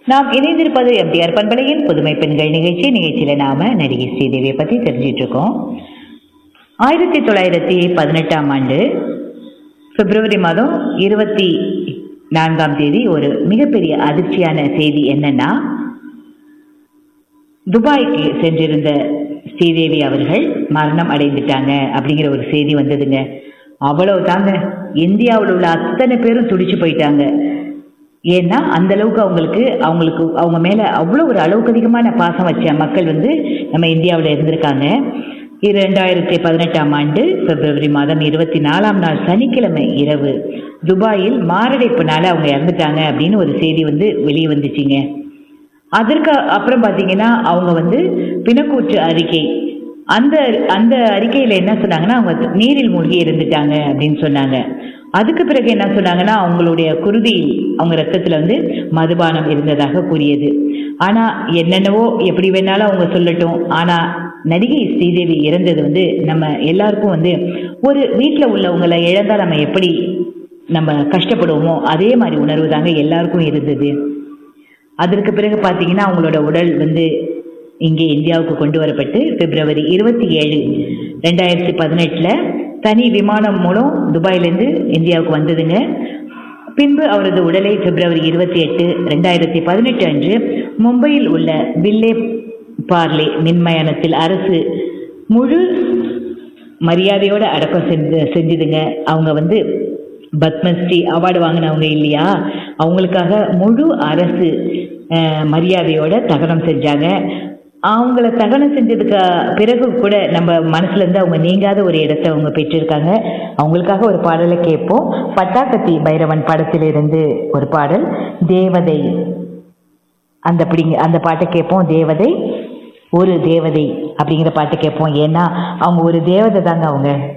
நாம் இணைந்திருப்பது எம்டிஆர் பண்பலையின் புதுமை பெண்கள் நிகழ்ச்சி நிகழ்ச்சியில நாம நடிகை ஸ்ரீதேவியை பத்தி தெரிஞ்சிட்டு இருக்கோம் ஆயிரத்தி தொள்ளாயிரத்தி பதினெட்டாம் ஆண்டு பிப்ரவரி மாதம் இருபத்தி நான்காம் தேதி ஒரு மிகப்பெரிய அதிர்ச்சியான செய்தி என்னன்னா துபாய்க்கு சென்றிருந்த ஸ்ரீதேவி அவர்கள் மரணம் அடைந்துட்டாங்க அப்படிங்கிற ஒரு செய்தி வந்ததுங்க அவ்வளவு தாங்க இந்தியாவில் உள்ள அத்தனை பேரும் துடிச்சு போயிட்டாங்க ஏன்னா அந்த அளவுக்கு அவங்களுக்கு அவங்களுக்கு அவங்க மேல அவ்வளோ ஒரு அளவுக்கு அதிகமான பாசம் வச்ச மக்கள் வந்து நம்ம இந்தியாவில் இருந்திருக்காங்க இரண்டாயிரத்தி பதினெட்டாம் ஆண்டு பிப்ரவரி மாதம் இருபத்தி நாலாம் நாள் சனிக்கிழமை இரவு துபாயில் மாரடைப்புனால அவங்க இறந்துட்டாங்க அப்படின்னு ஒரு செய்தி வந்து வெளியே வந்துச்சுங்க அதற்கு அப்புறம் பார்த்தீங்கன்னா அவங்க வந்து பிணக்கூற்று அறிக்கை அந்த அந்த அறிக்கையில் என்ன சொன்னாங்கன்னா அவங்க நீரில் மூழ்கி இருந்துட்டாங்க அப்படின்னு சொன்னாங்க அதுக்கு பிறகு என்ன சொன்னாங்கன்னா அவங்களுடைய குருதியில் அவங்க ரத்தத்தில் வந்து மதுபானம் இருந்ததாக கூறியது ஆனால் என்னென்னவோ எப்படி வேணாலும் அவங்க சொல்லட்டும் ஆனால் நடிகை ஸ்ரீதேவி இறந்தது வந்து நம்ம எல்லாருக்கும் வந்து ஒரு வீட்டில் உள்ளவங்களை இழந்தால் நம்ம எப்படி நம்ம கஷ்டப்படுவோமோ அதே மாதிரி உணர்வு தாங்க எல்லாருக்கும் இருந்தது அதற்கு பிறகு பார்த்தீங்கன்னா அவங்களோட உடல் வந்து இங்கே இந்தியாவுக்கு கொண்டு வரப்பட்டு பிப்ரவரி இருபத்தி ஏழு ரெண்டாயிரத்தி பதினெட்டில் தனி விமானம் மூலம் துபாயிலேருந்து இந்தியாவுக்கு வந்ததுங்க பின்பு அவரது உடலை பிப்ரவரி இருபத்தி எட்டு ரெண்டாயிரத்தி பதினெட்டு அன்று மும்பையில் உள்ள வில்லே பார்லே மின்மயானத்தில் அரசு முழு மரியாதையோட அடக்கம் செஞ்சு செஞ்சுதுங்க அவங்க வந்து பத்மஸ்ரீ அவார்டு வாங்கினவங்க இல்லையா அவங்களுக்காக முழு அரசு மரியாதையோட தகனம் செஞ்சாங்க அவங்கள தகனம் செஞ்சதுக்கு பிறகு கூட நம்ம மனசுல இருந்து அவங்க நீங்காத ஒரு இடத்தை அவங்க பெற்றிருக்காங்க அவங்களுக்காக ஒரு பாடலை கேட்போம் பட்டாக்கத்தி பைரவன் படத்திலிருந்து ஒரு பாடல் தேவதை அந்த பிடிங்க அந்த பாட்டை கேட்போம் தேவதை ஒரு தேவதை அப்படிங்கிற பாட்டு கேட்போம் ஏன்னா அவங்க ஒரு தேவதை தாங்க அவங்க